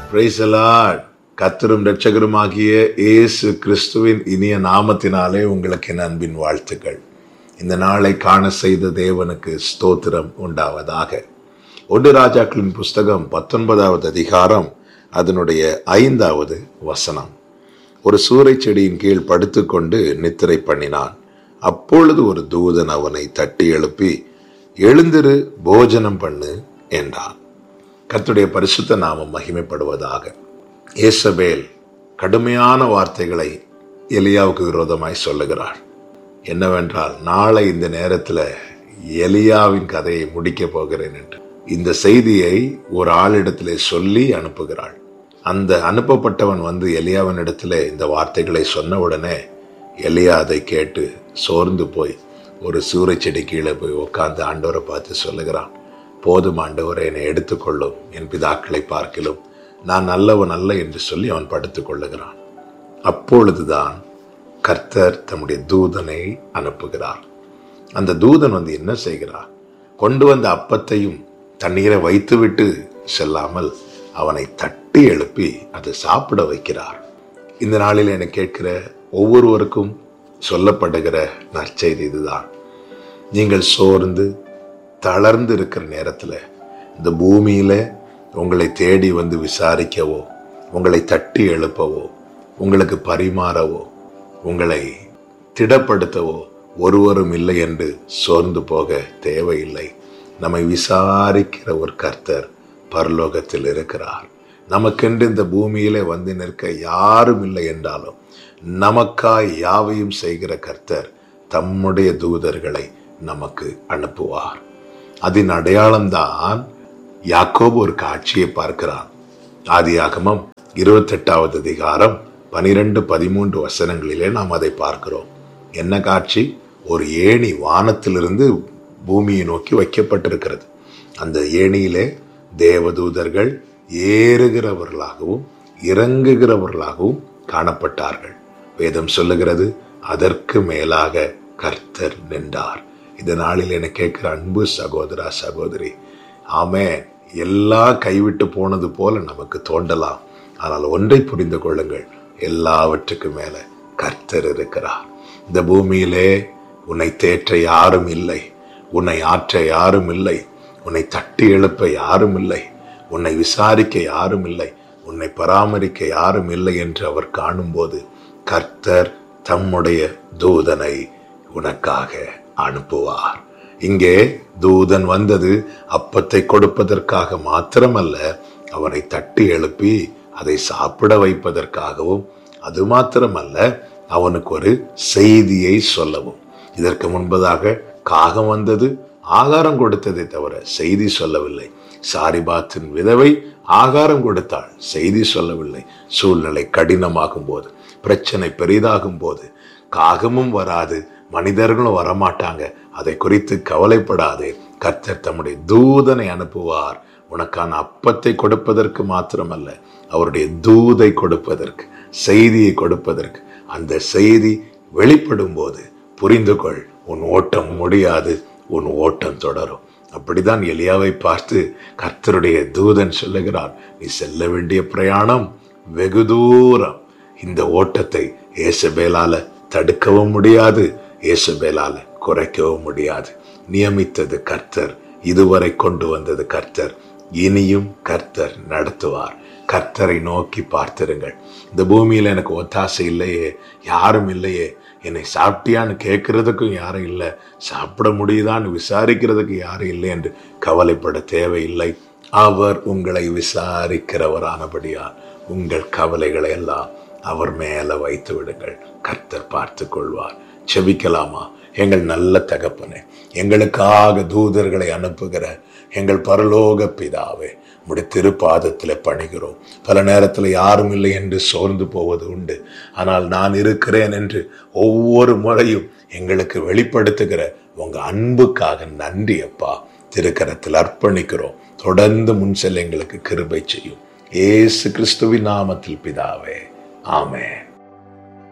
price allot கத்தரும் இரட்சகருமாகிய இயேசு கிறிஸ்துவின் இனிய நாமத்தினாலே உங்களுக்கு என் அன்பின் வாழ்த்துக்கள் இந்த நாளை காண செய்த தேவனுக்கு ஸ்தோத்திரம் உண்டாவதாக ஒன்று ராஜாக்களின் புஸ்தகம் பத்தொன்பதாவது அதிகாரம் அதனுடைய ஐந்தாவது வசனம் ஒரு சூறை செடியின் கீழ் படுத்துக்கொண்டு நித்திரை பண்ணினான் அப்பொழுது ஒரு தூதன் அவனை தட்டி எழுப்பி எழுந்திரு போஜனம் பண்ணு என்றான் கர்த்தருடைய பரிசுத்த நாமம் மகிமைப்படுவதாக ஏசபேல் கடுமையான வார்த்தைகளை எலியாவுக்கு விரோதமாய் சொல்லுகிறார் என்னவென்றால் நாளை இந்த நேரத்தில் எலியாவின் கதையை முடிக்கப் போகிறேன் என்று இந்த செய்தியை ஒரு ஆளிடத்திலே சொல்லி அனுப்புகிறாள் அந்த அனுப்பப்பட்டவன் வந்து எலியாவின் இடத்துல இந்த வார்த்தைகளை சொன்ன உடனே எலியா அதை கேட்டு சோர்ந்து போய் ஒரு சூறை செடி கீழே போய் உட்கார்ந்து ஆண்டவரை பார்த்து சொல்லுகிறான் போதும் ஆண்டவரை என்னை எடுத்துக்கொள்ளும் என் பிதாக்களை பார்க்கிலும் நான் நல்லவன் அல்ல என்று சொல்லி அவன் படுத்துக் கொள்ளுகிறான் அப்பொழுதுதான் கர்த்தர் தம்முடைய தூதனை அனுப்புகிறார் அந்த தூதன் வந்து என்ன செய்கிறார் கொண்டு வந்த அப்பத்தையும் தண்ணீரை வைத்துவிட்டு செல்லாமல் அவனை தட்டி எழுப்பி அதை சாப்பிட வைக்கிறார் இந்த நாளில் என கேட்கிற ஒவ்வொருவருக்கும் சொல்லப்படுகிற நற்செய்தி இதுதான் நீங்கள் சோர்ந்து தளர்ந்து இருக்கிற நேரத்தில் இந்த பூமியில உங்களை தேடி வந்து விசாரிக்கவோ உங்களை தட்டி எழுப்பவோ உங்களுக்கு பரிமாறவோ உங்களை திடப்படுத்தவோ ஒருவரும் இல்லை என்று சோர்ந்து போக தேவையில்லை நம்மை விசாரிக்கிற ஒரு கர்த்தர் பரலோகத்தில் இருக்கிறார் நமக்கென்று இந்த பூமியிலே வந்து நிற்க யாரும் இல்லை என்றாலும் நமக்காய் யாவையும் செய்கிற கர்த்தர் தம்முடைய தூதர்களை நமக்கு அனுப்புவார் அதன் அடையாளம்தான் யாக்கோபு ஒரு காட்சியை பார்க்கிறான் ஆதியாகமம் இருபத்தெட்டாவது அதிகாரம் பனிரெண்டு பதிமூன்று வசனங்களிலே நாம் அதை பார்க்கிறோம் என்ன காட்சி ஒரு ஏணி வானத்திலிருந்து பூமியை நோக்கி வைக்கப்பட்டிருக்கிறது அந்த ஏணியிலே தேவதூதர்கள் ஏறுகிறவர்களாகவும் இறங்குகிறவர்களாகவும் காணப்பட்டார்கள் வேதம் சொல்லுகிறது அதற்கு மேலாக கர்த்தர் நின்றார் இந்த நாளில் என கேட்கிற அன்பு சகோதரா சகோதரி ஆமே எல்லாம் கைவிட்டு போனது போல நமக்கு தோண்டலாம் ஆனால் ஒன்றை புரிந்து கொள்ளுங்கள் எல்லாவற்றுக்கும் மேல கர்த்தர் இருக்கிறார் இந்த பூமியிலே உன்னை தேற்ற யாரும் இல்லை உன்னை ஆற்ற யாரும் இல்லை உன்னை தட்டி எழுப்ப யாரும் இல்லை உன்னை விசாரிக்க யாரும் இல்லை உன்னை பராமரிக்க யாரும் இல்லை என்று அவர் காணும்போது கர்த்தர் தம்முடைய தூதனை உனக்காக அனுப்புவார் இங்கே தூதன் வந்தது அப்பத்தை கொடுப்பதற்காக மாத்திரமல்ல அவனை தட்டி எழுப்பி அதை சாப்பிட வைப்பதற்காகவும் அது மாத்திரமல்ல அவனுக்கு ஒரு செய்தியை சொல்லவும் இதற்கு முன்பதாக காகம் வந்தது ஆகாரம் கொடுத்ததை தவிர செய்தி சொல்லவில்லை சாரிபாத்தின் விதவை ஆகாரம் கொடுத்தாள் செய்தி சொல்லவில்லை சூழ்நிலை கடினமாகும் போது பிரச்சனை பெரிதாகும் போது காகமும் வராது மனிதர்களும் வரமாட்டாங்க அதை குறித்து கவலைப்படாதே கர்த்தர் தம்முடைய தூதனை அனுப்புவார் உனக்கான அப்பத்தை கொடுப்பதற்கு மாத்திரமல்ல அவருடைய தூதை கொடுப்பதற்கு செய்தியை கொடுப்பதற்கு அந்த செய்தி வெளிப்படும் போது புரிந்து கொள் உன் ஓட்டம் முடியாது உன் ஓட்டம் தொடரும் அப்படிதான் எலியாவை பார்த்து கர்த்தருடைய தூதன் சொல்லுகிறான் நீ செல்ல வேண்டிய பிரயாணம் வெகு தூரம் இந்த ஓட்டத்தை ஏசபேலால தடுக்கவும் முடியாது ஏசபேலால குறைக்கவும் முடியாது நியமித்தது கர்த்தர் இதுவரை கொண்டு வந்தது கர்த்தர் இனியும் கர்த்தர் நடத்துவார் கர்த்தரை நோக்கி பார்த்திருங்கள் இந்த பூமியில் எனக்கு ஒத்தாசை இல்லையே யாரும் இல்லையே என்னை சாப்பிட்டியான்னு கேட்கறதுக்கும் யாரும் இல்லை சாப்பிட முடியுதான்னு விசாரிக்கிறதுக்கு யாரும் இல்லை என்று கவலைப்பட தேவையில்லை அவர் உங்களை விசாரிக்கிறவரானபடியால் உங்கள் கவலைகளை எல்லாம் அவர் மேல வைத்து விடுங்கள் கர்த்தர் பார்த்து கொள்வார் செபிக்கலாமா எங்கள் நல்ல தகப்பனே எங்களுக்காக தூதர்களை அனுப்புகிற எங்கள் பரலோக பிதாவே உடைய திருப்பாதத்தில் பணிகிறோம் பல நேரத்தில் யாரும் இல்லை என்று சோர்ந்து போவது உண்டு ஆனால் நான் இருக்கிறேன் என்று ஒவ்வொரு முறையும் எங்களுக்கு வெளிப்படுத்துகிற உங்க அன்புக்காக நன்றி அப்பா திருக்கரத்தில் அர்ப்பணிக்கிறோம் தொடர்ந்து முன் செல்ல எங்களுக்கு கிருபை செய்யும் ஏசு கிறிஸ்துவின் நாமத்தில் பிதாவே ஆமென்